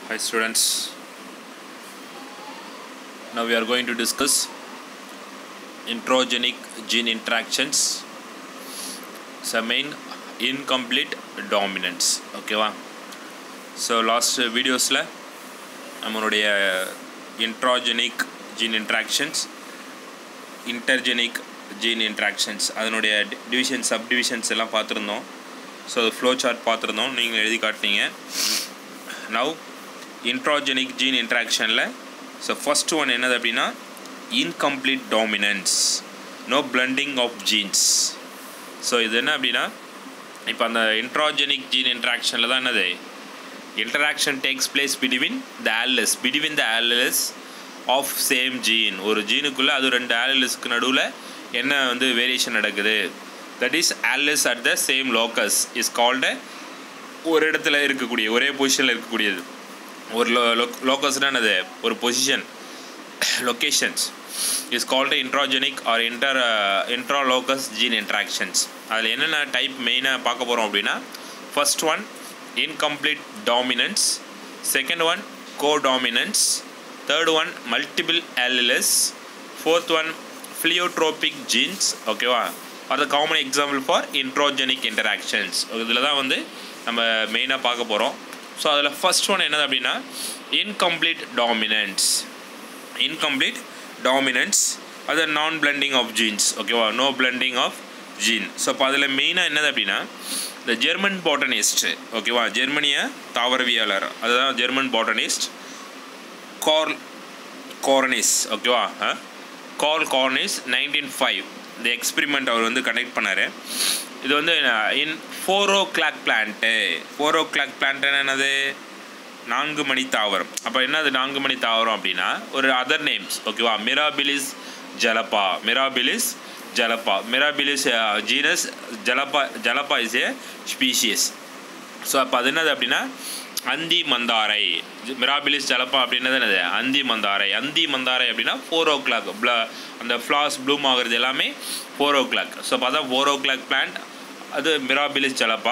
Hi students. Now we are going to discuss introgenic gene interactions. So main incomplete dominance. ஓகேவா so last வீடியோஸில் நம்மளுடைய intragenic gene interactions intergenic gene interactions அதனுடைய division sub divisions எல்லாம் பார்த்துருந்தோம் so அது flow chart பார்த்துருந்தோம் நீங்கள் எழுதி காட்டினீங்க நவ் இன்ட்ராஜெனிக் ஜீன் இன்ட்ராக்ஷனில் ஸோ ஃபஸ்ட் ஒன் என்னது அப்படின்னா incomplete dominance no blending of genes so இது என்ன அப்படின்னா இப்போ அந்த இன்ட்ராஜெனிக் ஜீன் இன்ட்ராக்ஷனில் தான் என்னது interaction takes place between the alleles between the alleles of same gene ஒரு ஜீனுக்குள்ளே அது ரெண்டு ஆல்லஸ்க்கு நடுவில் என்ன வந்து வேரியேஷன் நடக்குது that is alleles at the same locus is called ஒரு இடத்துல இருக்கக்கூடிய ஒரே பொசிஷனில் இருக்கக்கூடியது ஒரு லோ லோக்கஸ்னால் என்னது ஒரு position locations is called intragenic or inter intralocus gene interactions அதில் என்னென்ன டைப் மெயினாக பார்க்க போகிறோம் அப்படின்னா first one incomplete dominance second one codominance third one multiple alleles fourth one pleiotropic genes ஓகேவா are the common example for intragenic interactions இதில் தான் வந்து நம்ம மெயினாக பார்க்க போகிறோம் ஸோ அதில் ஃபஸ்ட் ஒன் என்னது அப்படின்னா இன்கம்ப்ளீட் டாமினன்ஸ் இன்கம்ப்ளீட் டாமினன்ஸ் அது நான் பிளண்டிங் ஆஃப் ஜீன்ஸ் ஓகேவா no blending of gene so அப்போ அதில் மெயினாக என்னது அப்படின்னா இந்த ஜெர்மன் பாட்டனிஸ்ட் ஓகேவா ஜெர்மனிய தாவரவியலாளர் அதுதான் ஜெர்மன் பாட்டனிஸ்ட் கார்ல் கார்னிஸ் ஓகேவா கார்ல் கார்னிஸ் நைன்டீன் ஃபைவ் இந்த எக்ஸ்பிரிமெண்ட் அவர் வந்து கனெக்ட் பண்ணார் இது வந்து in four o'clock plant four o'clock plant என்னது நான்கு மணி தாவரம் அப்போ என்னது நான்கு மணி தாவரம் அப்படின்னா ஒரு அதர் நேம்ஸ் ஓகேவா Mirabilis jalapa Mirabilis jalapa Mirabilis genus jalapa jalapa is a species so அப்போ அது என்னது அப்படின்னா அந்தி மந்தாரை மிராபிலிஸ் ஜலப்பா அப்படின்னது என்னது அந்தி மந்தாரை அந்தி மந்தாரை அப்படின்னா ஃபோர் ஓ கிளாக் ப்ள அந்த ஃப்ளாஸ் ப்ளூம் ஆகுறது எல்லாமே ஃபோர் ஓ கிளாக் ஸோ அப்போ அதான் ஃபோர் ஓ கிளாக் பிளான்ட் அது Mirabilis jalapa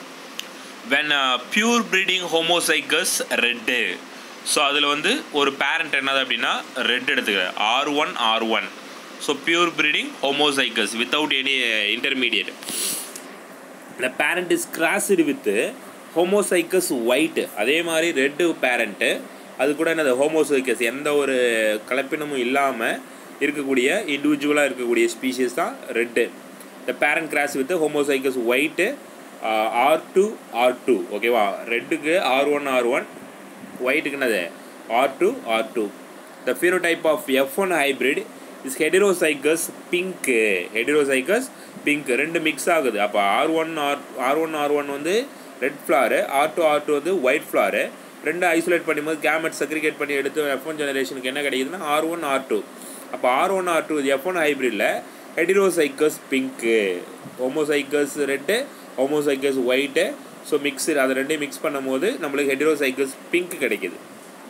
when pure breeding homozygous red so அதில் வந்து ஒரு பேரண்ட் என்னது அப்படின்னா ரெட் எடுத்துக்கிறேன் R one R one so pure breeding homozygous without any intermediate the parent is crossed with homozygous white அதே மாதிரி red parent அது கூட என்னது ஹோமோசைக்கஸ் எந்த ஒரு கலப்பினமும் இல்லாமல் இருக்கக்கூடிய இண்டிவிஜுவலாக இருக்கக்கூடிய ஸ்பீஷிஸ் தான் red the parent cross with homozygous white R two R two ஓகேவா ரெட்டுக்கு ஆர் ஒன் ஆர் ஒன் ஒயிட்டுக்கு என்னது R two R two the phenotype of F one hybrid is heterozygous pink heterozygous pink ரெண்டு mix ஆகுது அப்போ R one R R one R one வந்து red flower R two R two வந்து white flower ரெண்டு isolate பண்ணும்போது gamete segregate பண்ணி எடுத்து F one ஜெனரேஷனுக்கு என்ன கிடைக்குதுன்னா ஆர் ஒன் ஆர் டூ அப்போ R one R two F one ஹைப்ரிடில் heterozygous pink homozygous red homozygous white so mix அதை ரெண்டையும் மிக்ஸ் பண்ணும்போது நம்மளுக்கு ஹெடிரோசைக்கஸ் பிங்க் கிடைக்குது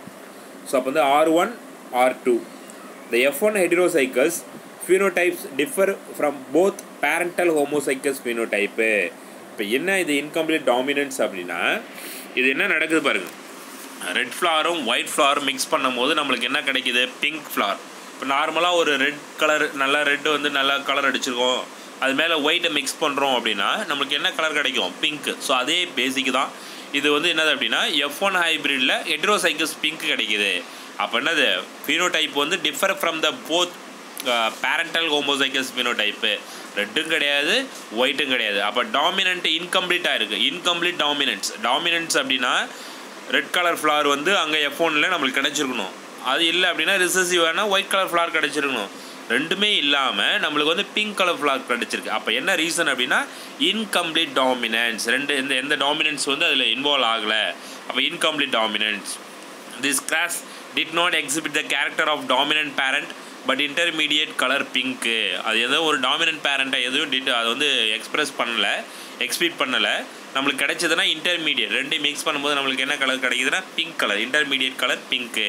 ஸோ அப்போ வந்து R one R two The F1 heterozygotes phenotypes differ from both parental homozygous phenotype இப்போ என்ன இது இன்கம்ப்ளீட் டாமினன்ஸ் அப்படின்னா இது என்ன நடக்குது பாருங்கள் ரெட் ஃப்ளாரும் ஒயிட் ஃப்ளாரும் மிக்ஸ் பண்ணும் போது நம்மளுக்கு என்ன கிடைக்கிது பிங்க் ஃப்ளார் இப்போ நார்மலாக ஒரு ரெட் கலர் நல்லா ரெட்டு வந்து நல்லா கலர் அடிச்சிருக்கோம் அது மேலே ஒயிட்டை மிக்ஸ் பண்ணுறோம் அப்படின்னா நம்மளுக்கு என்ன கலர் கிடைக்கும் பிங்க் ஸோ அதே பேசிக் தான் இது வந்து என்னது அப்படின்னா எஃப் ஒன் ஹைப்ரிடில் ஹெட்ரோசைக்கஸ் பிங்க் கிடைக்கிது அப்போ என்னது ஃபீனோடைப் வந்து differ from the both parental homozygous phenotype ரெட்டும் கிடையாது ஒயிட்டும் கிடையாது அப்போ டாமினன்ட் இன்கம்ப்ளீட்டாக இருக்குது இன்கம்ப்ளீட் டாமினன்ஸ் டாமினன்ஸ் அப்படின்னா ரெட் கலர் ஃப்ளார் வந்து அங்கே எஃப் ஒனில் நம்மளுக்கு கிடச்சிருக்கணும் அது இல்லை அப்படின்னா ரிசசிவானா ஒயிட் கலர் ஃப்ளார் கிடச்சிருக்கணும் ரெண்டுமே இல்லாமல் நம்மளுக்கு வந்து பிங்க் கலர் ஃப்ளார் கிடச்சிருக்கு அப்போ என்ன ரீசன் அப்படின்னா இன்கம்ப்ளீட் டாமினன்ஸ் ரெண்டு எந்த எந்த டாமினன்ஸ் வந்து அதில் இன்வால்வ் ஆகலை அப்போ incomplete dominance this cross did not exhibit the character of dominant parent but intermediate colour pink அது ஏதோ ஒரு டாமினன்ட் பேரண்ட்டை எதுவும் டிட் அதை வந்து எக்ஸ்ப்ரெஸ் பண்ணலை எக்ஸ்பீட் பண்ணலை நம்மளுக்கு கிடைச்சதுன்னா இன்டர்மீடியட் ரெண்டையும் மிக்ஸ் பண்ணும்போது நம்மளுக்கு என்ன கலர் கிடைக்குதுன்னா pink colour intermediate colour pink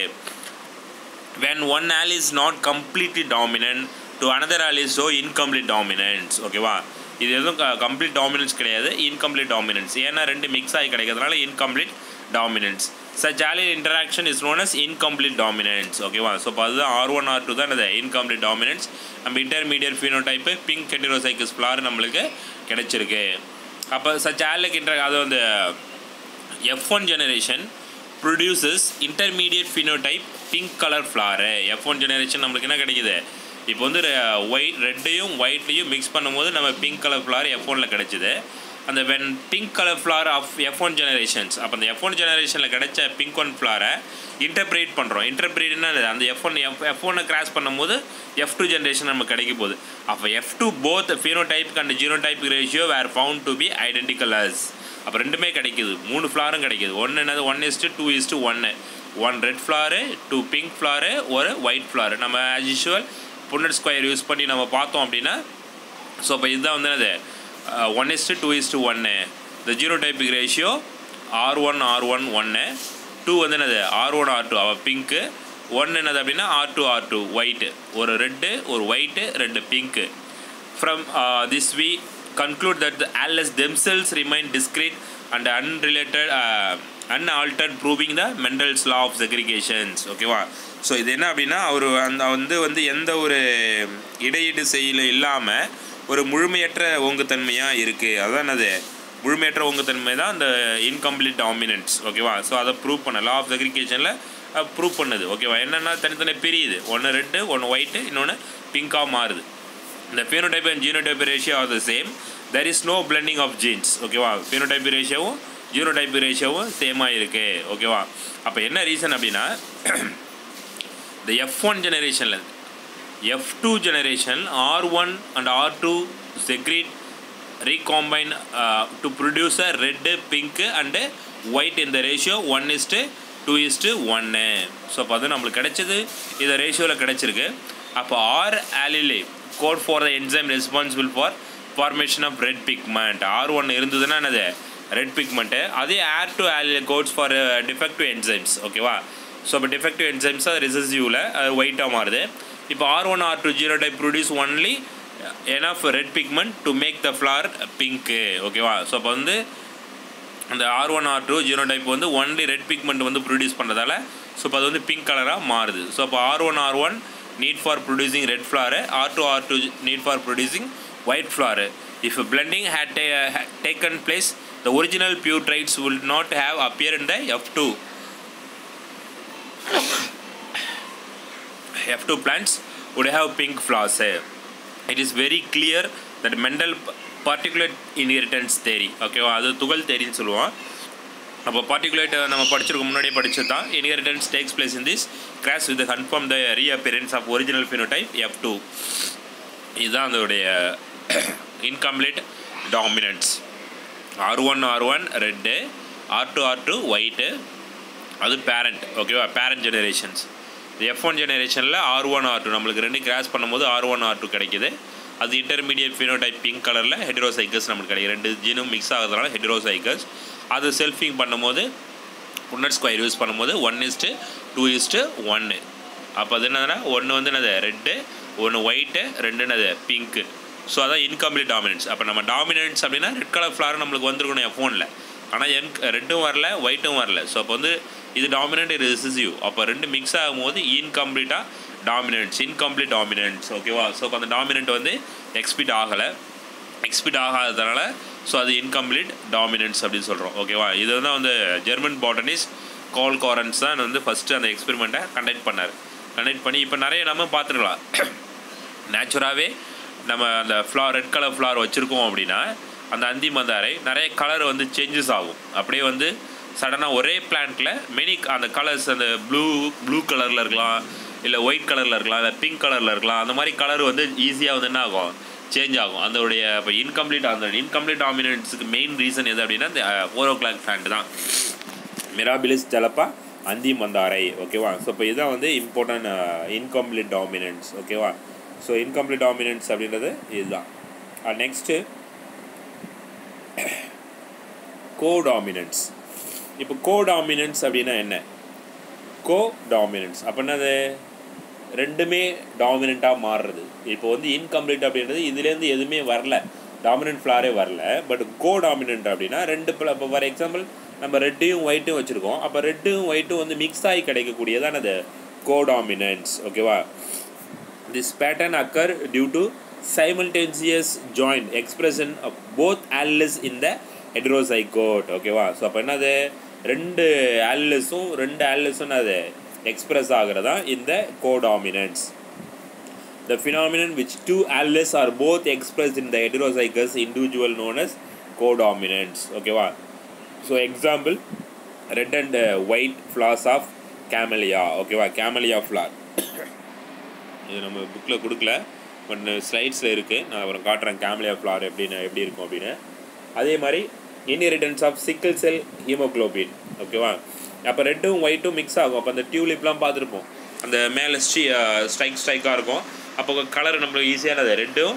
when one allele is not completely dominant to another allele is so incomplete dominance ஓகேவா இது எதுவும் கம்ப்ளீட் டாமினன்ஸ் கிடையாது இன்கம்ப்ளீட் டாமினன்ஸ் ஏன்னா ரெண்டு மிக்ஸ் ஆகி கிடைக்கிறதுனால incomplete dominance such allele interaction is known as incomplete dominance ஓகேவா so இப்போ அதுதான் ஆர் ஒன் ஆர் டூ தான் அது incomplete dominance நம்ம intermediate phenotype pink heterozygous flower நம்மளுக்கு கிடைச்சிருக்கு அப்போ சச் ஆலிக் இன்டர் அது வந்து F one generation produces intermediate phenotype pink colour flower F one generation நம்மளுக்கு என்ன கிடைக்குது இப்போ வந்து ஒயிட் ரெட்டையும் ஒயிட்லையும் மிக்ஸ் பண்ணும்போது நம்ம பிங்க் கலர் ஃப்ளார் எஃப் ஒனில் கிடச்சிது அந்த when pink colour flower of F one generations அப்போ அந்த எஃப் ஒன் ஜெனரேஷனில் கிடைச்ச பிங்க் ஒன் ஃப்ளாரை இன்டர்பிரேட் பண்ணுறோம் இன்டர்பிரேட்னா அந்த எஃப் ஒன் எஃப் எஃப் ஒன்னை கிராஸ் பண்ணும்போது எஃப் டூ ஜென்ரேஷன் நமக்கு கிடைக்க போகுது அப்போ F two both phenotype and genotype ratio were found to be identical as அப்போ ரெண்டுமே கிடைக்குது மூணு ஃப்ளாரும் கிடைக்குது ஒன்று என்னது ஒன் இஸ்ட்டு டூ இஸ்ட்டு ஒன்று one red flower two pink flower ஒரு ஒயிட் ஃப்ளாரு நம்ம as usual Punnett square use பண்ணி நம்ம பார்த்தோம் அப்படின்னா ஸோ இப்போ இதுதான் வந்து என்னது ஒன் இஸ்ட்டு டூ இஸ்ட்டு ஒன்று இந்த genotypic ratio R one R one ஒன்று டூ வந்து என்னது ஆர் ஒன் ஆர் டூ அவள் பிங்க்கு ஒன்று என்னது அப்படின்னா R two R two white ஒரு ரெட்டு ஒரு ஒயிட்டு ரெண்டு pink from this we conclude that the alleles themselves remain discrete and unrelated uh, unaltered proving the Mendel's law of segregations ஓகேவா so இது என்ன அப்படின்னா அவர் அந்த வந்து வந்து எந்த ஒரு இடையீடு செயலும் இல்லாமல் ஒரு முழுமையற்ற ஓங்குத்தன்மையாக இருக்குது அதான் அது முழுமையற்ற ஓங்குத்தன்மை தான் அந்த இன்கம்ப்ளீட் டாமினன்ஸ் ஓகேவா ஸோ அதை ப்ரூவ் பண்ண லா ஆஃப் செக்ரிகேஷனில் ப்ரூவ் பண்ணுது ஓகேவா என்னென்னா தனித்தனி பிரியுது ஒன்று ரெட்டு ஒன்று ஒயிட்டு இன்னொன்று பிங்காக மாறுது the phenotype and genotype ratio are the same there is no blending of genes ஓகேவா phenotype ரேஷியோவும் ஜீனோடைப் ரேஷியோவும் சேமாக இருக்கு ஓகேவா அப்போ என்ன ரீசன் அப்படின்னா இந்த எஃப் ஒன் ஜெனரேஷனில் F two generation R one and R two segregate recombine to produce a red pink and white இந்த ratio one is to two is to ஒன்று ஸோ அப்போ அது நம்மளுக்கு கிடைச்சது இந்த ரேஷியோவில் கிடச்சிருக்கு அப்போ R allele code for the enzyme responsible for formation of red pigment R one இருந்ததுன்னா என்னது ரெட் பிக்மெண்ட்டு அதே R two allele codes for defective enzymes ஓகேவா ஸோ இப்போ டிஃபெக்டிவ் என்சைம்ஸ் அது ரிசர்சிவில் அது ஒயிட்டாக மாறுது இப்போ R one R two genotype produce only enough red pigment to make the flower pink ஓகேவா ஸோ அப்போ வந்து அந்த R one R two genotype வந்து ஒன்லி ரெட் பிக்மெண்ட் வந்து ப்ரொடியூஸ் பண்ணுறதால ஸோ இப்போ அது வந்து பிங்க் கலராக மாறுது ஸோ அப்போ R one R one need for producing red flower R2 R2 need for producing white flower if blending had, ta had taken place the original pure traits would not have appeared in the F2 F2 plants would have pink flowers it is very clear that Mendel particulate inheritance theory ஓகேவா அது துகள் தேரின்னு சொல்லுவோம் அப்போ particulate நம்ம படிச்சிருக்க முன்னாடியே படிச்சது தான் inheritance takes place in this cross with confirm the reappearance of original phenotype F two இதுதான் அதோடைய incomplete dominance R one R one red R two R two white அது பேரண்ட் ஓகேவா பேரண்ட் ஜெனரேஷன்ஸ் எஃப் ஒன் ஜெனரேஷனில் R one R two நம்மளுக்கு ரெண்டு cross பண்ணும்போது R one R two கிடைக்குது அது இன்டர்மீடியட் ஃபினோடைப் பிங்க் கலரில் ஹெட்ரோசைக்கஸ் நம்மளுக்கு கிடைக்கும் ரெண்டு ஜீனும் மிக்ஸ் ஆகிறதுனால ஹெட்ரோசைக்கஸ் அது செல்ஃபிங் பண்ணும்போது புன்னட் ஸ்கொயர் யூஸ் பண்ணும்போது ஒன் இஸ்ட்டு டூ இஸ்ட்டு ஒன்று அப்போ அது என்னதுன்னா ஒன்று வந்து என்னது ரெட்டு ஒன்று ஒயிட்டு ரெண்டு என்னது பிங்க்கு ஸோ அதான் இன்கம்ப்ளீட் டாமினன்ஸ் அப்போ நம்ம டாமினன்ஸ் அப்படின்னா ரெட் கலர் ஃப்ளார் நம்மளுக்கு வந்திருக்கணும் என் ஃபோனில் ஆனால் என் ரெட்டும் வரல ஒயிட்டும் வரல ஸோ அப்போ வந்து இது டாமினன்ட் இது ரிசிசிவ் அப்போ ரெண்டு மிக்ஸ் ஆகும்போது இன்கம்ப்ளீட்டாக டாமினன்ஸ் இன்கம்ப்ளீட் டாமினன்ஸ் ஓகேவா ஸோ அப்போ அந்த டாமினன்ட் வந்து எக்ஸ்பீட் ஆகலை எக்ஸ்பீட் ஆகாததுனால ஸோ அது இன்கம்ப்ளீட் டாமினன்ஸ் அப்படின்னு சொல்கிறோம் ஓகேவா இது தான் வந்து ஜெர்மன் பாட்டனிஸ்ட் கால் காரன்ஸ் தான் வந்து ஃபஸ்ட்டு அந்த எக்ஸ்பெரிமெண்ட்டை கண்டக்ட் பண்ணார் கண்டக்ட் பண்ணி இப்போ நிறைய நம்ம பார்த்துருக்கலாம் நேச்சுராகவே நம்ம அந்த ஃப்ளார் ரெட் கலர் ஃப்ளார் வச்சுருக்கோம் அப்படின்னா அந்த அந்தி மந்தாரை நிறைய கலர் வந்து சேஞ்சஸ் ஆகும் அப்படியே வந்து சடனாக ஒரே பிளான்ட்டில் மெனி அந்த கலர்ஸ் அந்த ப்ளூ ப்ளூ கலரில் இருக்கலாம் இல்லை ஒயிட் கலரில் இருக்கலாம் இல்லை பிங்க் கலரில் இருக்கலாம் அந்த மாதிரி கலர் வந்து ஈஸியாக வந்து என்ன ஆகும் சேஞ்ச் ஆகும் அதோடைய இப்போ இன்கம்ப்ளீட் அந்த இன்கம்ப்ளீட் டாமினன்ஸுக்கு மெயின் ரீசன் எது அப்படின்னா இந்த ஃபோர் ஓ கிளாக் பிளான்ட் தான் மிராபிலிஸ் ஜலப்பா அந்தி மந்தாரை ஓகேவா ஸோ இப்போ இதுதான் வந்து இம்பார்ட்டன்ட் இன்கம்ப்ளீட் டாமினன்ஸ் ஓகேவா ஸோ இன்கம்ப்ளீட் டாமினன்ஸ் அப்படின்றது இதுதான் நெக்ஸ்ட்டு கோ டாமினன்ஸ் இப்போ கோ டாமினன்ஸ் அப்படின்னா என்ன கோ டாமினன்ஸ் அப்போ என்னது ரெண்டுமே டாமினண்ட்டாக மாறுறது இப்போ வந்து இன்கம்ப்ளீட் அப்படின்றது இதுலேருந்து எதுவுமே வரல டாமினன்ட் ஃப்ளாரே வரல பட் கோ டாமினன்ட் அப்படின்னா ரெண்டு இப்போ ஃபார் எக்ஸாம்பிள் நம்ம ரெட்டையும் ஒயிட்டும் வச்சுருக்கோம் அப்போ ரெட்டும் ஒயிட்டும் வந்து மிக்ஸ் ஆகி கிடைக்கக்கூடியதான் அது கோடாமினன்ஸ் ஓகேவா this pattern occur due to simultaneous joint expression of both alleles in the heterozygote ஓகேவா ஸோ அப்போ என்னது ரெண்டு ஆல்லஸும் ரெண்டு ஆல்லஸும் அது எக்ஸ்பிரஸ் ஆகிறதா இந்த codominance The phenomenon which two alleles are both expressed in the heterozygous individual known as codominants. ஓகேவா so example red and white flowers of camellia ஓகேவா கேமலியா ஃப்ளார் இது நம்ம புக்கில் கொடுக்கல பட் ஸ்லைட்ஸில் இருக்குது நான் அப்புறம் காட்டுறேன் கேமலியா ஃப்ளார் எப்படின்னு எப்படி இருக்கும் அப்படின்னு அதே மாதிரி inheritance of sickle cell haemoglobin ஓகேவா அப்போ ரெட்டும் ஒயிட்டும் மிக்ஸ் ஆகும் அப்போ அந்த டியூலிப்லாம் பார்த்துருப்போம் அந்த மேலே ஸ்ட்ரீ ஸ்ட்ரைக் ஸ்ட்ரைக்காக இருக்கும் அப்போ கலர் நம்மளுக்கு ஈஸியானது ரெட்டும்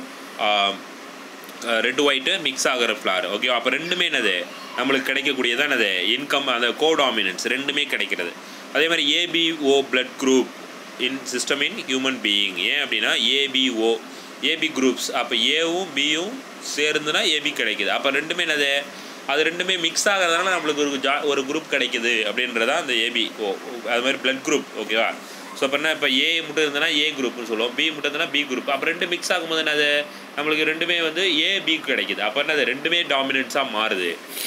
ரெட் ஒயிட்டு மிக்ஸ் ஆகிற ஃப்ளார் ஓகே அப்போ ரெண்டுமே என்னது நம்மளுக்கு கிடைக்கக்கூடியதான் என்னது இன்கம் அந்த கோடாமினன்ஸ் ரெண்டுமே கிடைக்கிறது அதே மாதிரி ABO blood group in system in human being ஏன் அப்படின்னா ஏபிஓ ஏபி குரூப்ஸ் அப்போ ஏவும் பியும் சேர்ந்துனா ஏபி கிடைக்குது அப்போ ரெண்டுமே என்னது அது ரெண்டுமே மிக்ஸ் ஆகிறதுனால நம்மளுக்கு ஒரு ஜா ஒரு குரூப் கிடைக்குது அப்படின்றதான் அந்த ஏபி ஓ அது மாதிரி பிளட் குரூப் ஓகேவா ஸோ அப்போ என்ன இப்போ ஏ மட்டும் இருந்ததுன்னா ஏ குரூப்னு சொல்லுவோம் பி மட்டும் இருந்ததுன்னா பி குரூப் அப்போ ரெண்டு மிக்ஸ் ஆகும்போது என்னது நம்மளுக்கு ரெண்டுமே வந்து ஏ பி கிடைக்குது அப்போ என்னது ரெண்டுமே டாமினன்ஸாக மாறுது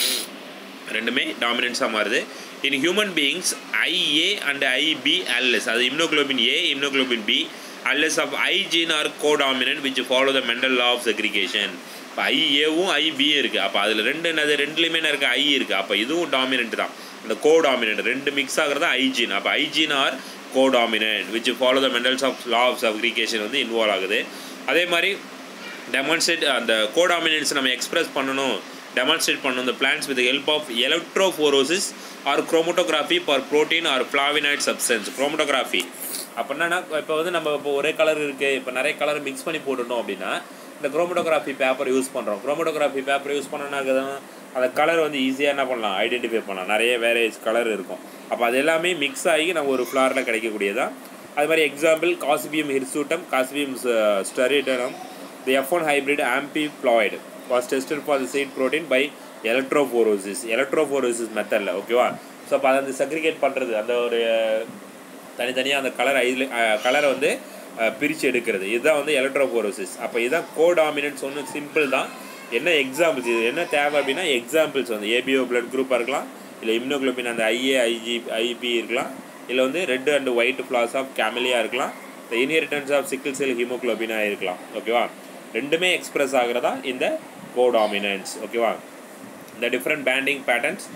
ரெண்டுமே டாமினன்ஸாக மாறுது in human beings IA and IB alleles அது immunoglobulin A immunoglobulin B alleles of I gene are codominant which follow the Mendel law of segregation இப்போ ஐ ஏவும் ஐ பி இருக்குது அப்போ அதில் ரெண்டு என்னது ரெண்டுலேயுமே என்ன இருக்குது ஐ இருக்குது அப்போ இதுவும் டாமினன்ட் தான் இந்த கோடாமினன்ட் ரெண்டு மிக்ஸ் ஆகிறது ஐஜீன் அப்போ I gene are codominant which follow the Mendel's of law of segregation வந்து இன்வால்வ் ஆகுது அதே மாதிரி டெமான்ஸ்ட்ரேட் அந்த கோடாமினன்ஸ் நம்ம எக்ஸ்பிரஸ் பண்ணணும் டெமான்ஸ்ட்ரேட் பண்ணணும் இந்த plants with help of electrophoresis or chromatography for protein or flavonoid substance chromatography அப்போ என்னன்னா இப்போ வந்து நம்ம இப்போ ஒரே கலர் இருக்குது இப்போ நிறைய கலர் மிக்ஸ் பண்ணி போட்டுட்டோம் அப்படின்னா இந்த குரோமோட்டோகிராஃபி பேப்பர் யூஸ் பண்ணுறோம் குரோமோட்டோகிராஃபி பேப்பர் யூஸ் பண்ணோன்னா அந்த கலர் வந்து ஈஸியாக என்ன பண்ணலாம் ஐடென்டிஃபை பண்ணலாம் நிறைய வேரியஸ் கலர் இருக்கும் அப்போ அது எல்லாமே மிக்ஸ் ஆகி நம்ம ஒரு ஃப்ளாரில் கிடைக்கக்கூடியதான் அது மாதிரி example Gossypium hirsutum Gossypium sturtianum the F one hybrid amphiploid was tested for the seed protein by electrophoresis electrophoresis மெத்தடில் ஓகேவா ஸோ அப்போ அதை வந்து செக்ரிகேட் பண்ணுறது அந்த ஒரு தனித்தனியாக அந்த கலர் ஐதில் கலரை வந்து பிரித்து எடுக்கிறது இதுதான் வந்து எலக்ட்ரோஃபோரோசிஸ் அப்போ இதுதான் கோடாமினன்ஸ் ஒன்று சிம்பிள் தான் என்ன எக்ஸாம்பிள்ஸ் இது என்ன தேவை அப்படின்னா எக்ஸாம்பிள்ஸ் வந்து ஏபிஓ பிளட் குரூப்பாக இருக்கலாம் இல்லை இம்னோக்ளோபின் அந்த ஐஏ ஐஜி ஐபி இருக்கலாம் இல்லை வந்து red and white flowers of கேமலியாக இருக்கலாம் த இன்ஹெரிட்டன்ஸ் ஆஃப் சிக்கிள் செல் ஹீமோக்ளோபினாக இருக்கலாம் ஓகேவா ரெண்டுமே எக்ஸ்பிரஸ் ஆகிறதா இந்த கோடாமினன்ஸ் ஓகேவா இந்த different banding patterns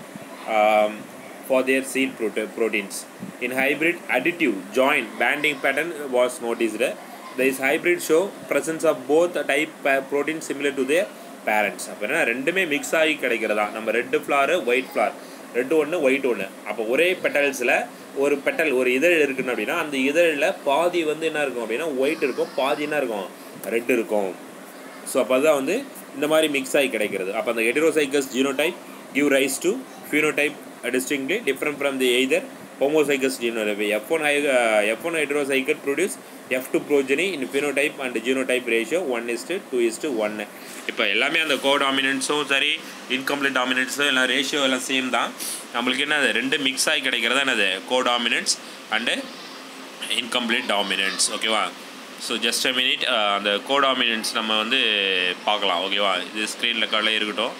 for their seed prote- proteins. In hybrid additive joint banding pattern was noticed. These hybrid show presence of both type pa- proteins similar to their parents. அப்போ என்ன ரெண்டுமே mix ஆகி கிடைக்கிறதா நம்ம red flower white flower red ஒன்று white ஒன்று அப்போ ஒரே பெட்டல்ஸில் ஒரு பெட்டல் ஒரு இதழ் இருக்குன்னு அப்படின்னா அந்த இதழில் பாதி வந்து என்ன இருக்கும் அப்படின்னா ஒயிட் இருக்கும் பாதி என்ன இருக்கும் ரெட் இருக்கும் ஸோ அப்போ அதுதான் வந்து இந்த மாதிரி மிக்ஸ் ஆகி கிடைக்கிறது அப்போ அந்த heterozygous genotype give rise to phenotype distinctly different from the either homozygous genotype. F1, uh, F1 heterozygote produce F2 progeny in phenotype and genotype ratio 1 is to 2 is to 1. இப்போ எல்லாமே அந்த கோ டாமினன்ஸும் சரி இன்கம்ப்ளீட் டாமினன்ஸும் எல்லாம் ratio எல்லாம் same தான் நம்மளுக்கு என்ன அது ரெண்டு மிக்ஸ் ஆகி கிடைக்கிறதா என்னது codominance and incomplete dominance ஓகேவா ஸோ ஜஸ்ட் அ மினிட் அந்த கோ டாமினன்ஸ் நம்ம வந்து பார்க்கலாம் ஓகேவா இது ஸ்க்ரீனில் கடலை இருக்கட்டும்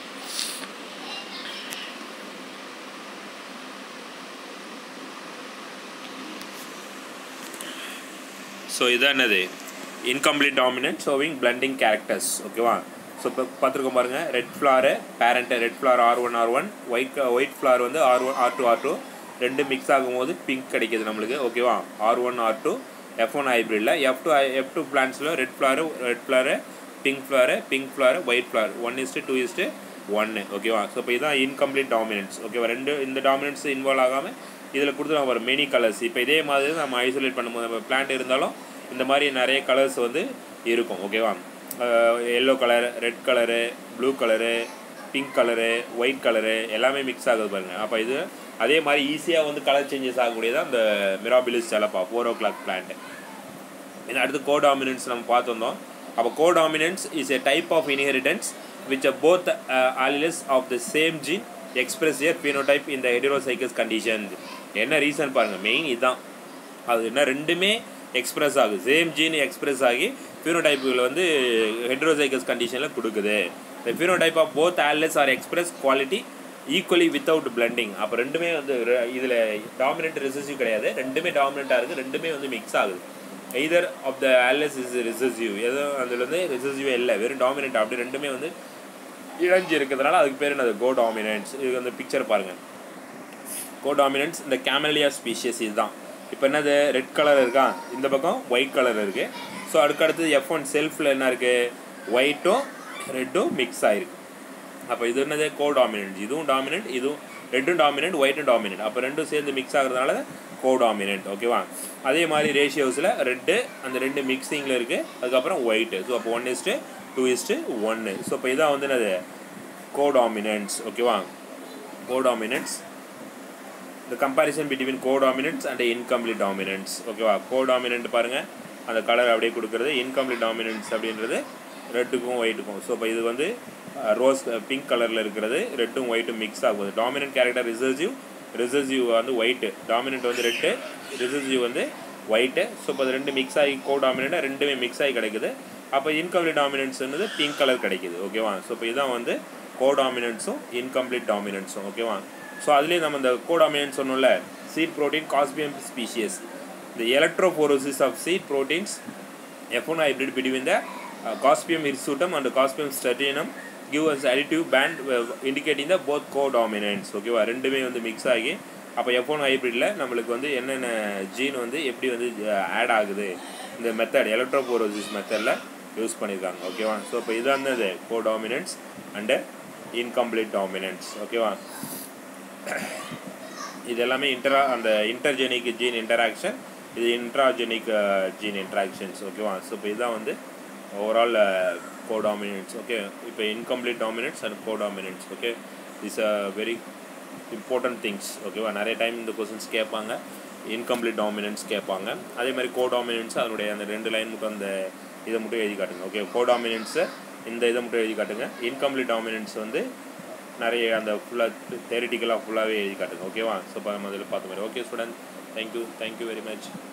ஸோ இதான் என்னது incomplete dominant showing blending characters ஓகேவா ஸோ இப்போ பார்த்துருக்கோம் பாருங்கள் red flower parent red flower R one R one white white flower வந்து R one R two R two ரெண்டு மிக்ஸ் ஆகும்போது பிங்க் கிடைக்கிது நம்மளுக்கு ஓகேவா R one R two F one ஹைப்ரிடில் எஃப் டூ எஃப் டூ பிளான்ஸில் red flower red flower pink flower pink flower white flower one is to two is to ஒன்று ஓகேவா so இப்போ இதுதான் இன்கம்ப்ளீட் டாமினன்ஸ் ஓகேவா ரெண்டு இந்த டாமினன்ஸ் இன்வால்வ் ஆகாமல் இதில் கொடுத்து நம்ம ஒரு மெனி கலர்ஸ் இப்போ இதே மாதிரி நம்ம ஐசோலேட் பண்ணும்போது நம்ம பிளான்ட் இருந்தாலும் இந்த மாதிரி நிறைய கலர்ஸ் வந்து இருக்கும் ஓகேவா yellow colour red colour blue colour pink colour white colour எல்லாமே மிக்ஸ் ஆகுது பாருங்கள் அப்போ இது அதே மாதிரி ஈஸியாக வந்து கலர் சேஞ்சஸ் ஆகக்கூடியதான் அந்த Mirabilis jalapa four o'clock plant இது அடுத்து கோ டாமினன்ஸ் நம்ம பார்த்துருந்தோம் அப்போ codominance is a type of inheritance which are both uh, alleles of the same gene express their phenotype in the heterozygous condition என்ன reason பாருங்கள் main இதுதான் அது என்ன ரெண்டுமே எக்ஸ்பிரஸ் ஆகுது சேம் ஜீன் எக்ஸ்பிரஸ் ஆகி ஃபினோடைப்புகள் வந்து ஹெட்ரோசைகஸ் கண்டிஷனில் கொடுக்குது the phenotype of both alleles are expressed quality equally without blending அப்போ ரெண்டுமே வந்து இதில் டாமினன்ட் ரிசசிவ் கிடையாது ரெண்டுமே டாமினண்ட்டாக இருக்குது ரெண்டுமே வந்து மிக்ஸ் ஆகுது either of the alleles is recessive ஏதோ அதில் வந்து ரிசசிவே இல்லை வெறும் டாமினண்ட் அப்படி ரெண்டுமே வந்து இழஞ்சி இருக்கிறதுனால அதுக்கு பேர் என்னது கோ டாமினன்ஸ் இது வந்து பிக்சர் பாருங்கள் கோ டாமினன்ஸ் இந்த கேமலியா ஸ்பீஷியஸ் இதுதான் இப்போ என்னது ரெட் கலர் இருக்கா இந்த பக்கம் ஒயிட் கலர் இருக்குது ஸோ அதுக்கடுத்து எஃப் ஒன் செல்ஃபில் என்ன இருக்குது ஒயிட்டும் ரெட்டும் மிக்ஸ் ஆகிருக்கு அப்போ இது என்னது கோ டாமினன்ட் இதுவும் டாமினன்ட் இதுவும் ரெட்டும் டாமினன்ட் ஒயிட்டும் டாமினன்ட் அப்போ ரெண்டும் சேர்ந்து மிக்ஸ் ஆகிறதுனால கோ டாமினன்ட் ஓகேவா அதே மாதிரி ரேஷியோஸில் ரெட்டு அந்த ரெண்டு மிக்சிங்கில் இருக்குது அதுக்கப்புறம் ஒயிட்டு ஸோ அப்போ ஒன் இஸ்ட்டு டூ இஸ்ட்டு ஒன்று ஸோ இப்போ இதான் வந்து என்னது கோ டாமினன்ஸ் ஓகேவா codominance the comparison between codominants and incomplete dominants ஓகேவா கோடாமினன்ட் பாருங்கள் அந்த கலர் அப்படியே கொடுக்குறது இன்கம்ப்ளீட் டாமினன்ஸ் அப்படின்றது ரெட்டுக்கும் ஒயிட்டுக்கும் ஸோ இப்போ இது வந்து ரோஸ் பிங்க் கலரில் இருக்கிறது ரெட்டும் ஒயிட்டும் மிக்ஸ் ஆகுது டாமினன்ட் கேரக்டர் ரிசர்சிவ் ரிசர்சிவ் வந்து ஒயிட்டு டாமினன்ட் வந்து ரெட்டு ரிசர்சிவ் வந்து ஒயிட்டு ஸோ இப்போ அது ரெண்டு மிக்ஸ் ஆகி கோ டாமினண்ட்டாக ரெண்டுமே மிக்ஸ் ஆகி கிடைக்குது அப்போ இன்கம்ப்ளீட் டாமினன்ஸ் வந்து பிங்க் கலர் கிடைக்குது ஓகேவா ஸோ இப்போ இதான் வந்து கோ டாமினன்ஸும் இன்கம்ப்ளீட் டாமினன்ஸும் ஓகேவா ஸோ அதுலேயே நம்ம இந்த கோடாமினன்ட் சொன்னோம்ல seed protein Gossypium species the electrophoresis of seed proteins F1 hybrid between the uh, Cospium hirsutum and Cospium statinum give us additive band uh, indicating the both codominants ஓகேவா ரெண்டுமே வந்து mix ஆகி அப்போ F one ஹைப்ரிடில் நம்மளுக்கு வந்து என்னென்ன gene வந்து எப்படி வந்து ஆட் ஆகுது இந்த மெத்தட் எலக்ட்ரோபோரோசிஸ் மெத்தடில் யூஸ் பண்ணியிருக்காங்க ஓகேவா ஸோ இப்போ இதான் இது கோடாமினன்ஸ் அண்டு இன்கம்ப்ளீட் டாமினன்ஸ் ஓகேவா இது எல்லாமே இன்டரா அந்த இன்டர்ஜெனிக் ஜீன் இன்டராக்ஷன் இது இன்ட்ராஜெனிக் ஜீன் இன்ட்ராக்ஷன்ஸ் ஓகேவா ஸோ இப்போ இதுதான் வந்து ஓவரால் கோடாமினன்ஸ் ஓகே இப்போ incomplete dominance and codominance okay is a very important things ஓகேவா நிறைய டைம் இந்த கொஸ்டின்ஸ் கேட்பாங்க இன்கம்ப்ளீட் டாமினன்ஸ் கேட்பாங்க அதே மாதிரி கோடாமினன்ஸ் அதனுடைய அந்த ரெண்டு லைன் மட்டும் அந்த இதை மட்டும் எழுதி காட்டுங்க ஓகே கோடாமினன்ஸை இந்த இதை மட்டும் எழுதி காட்டுங்க இன்கம்ப்ளீட் டாமினன்ஸ் வந்து நிறைய அந்த ஃபுல்லாக தேரிட்டிக்கலாக ஃபுல்லாகவே எழுதி காட்டுங்க ஓகேவா ஸோ நம்ம அதில் பார்த்த மாதிரி okay student thank you thank you very much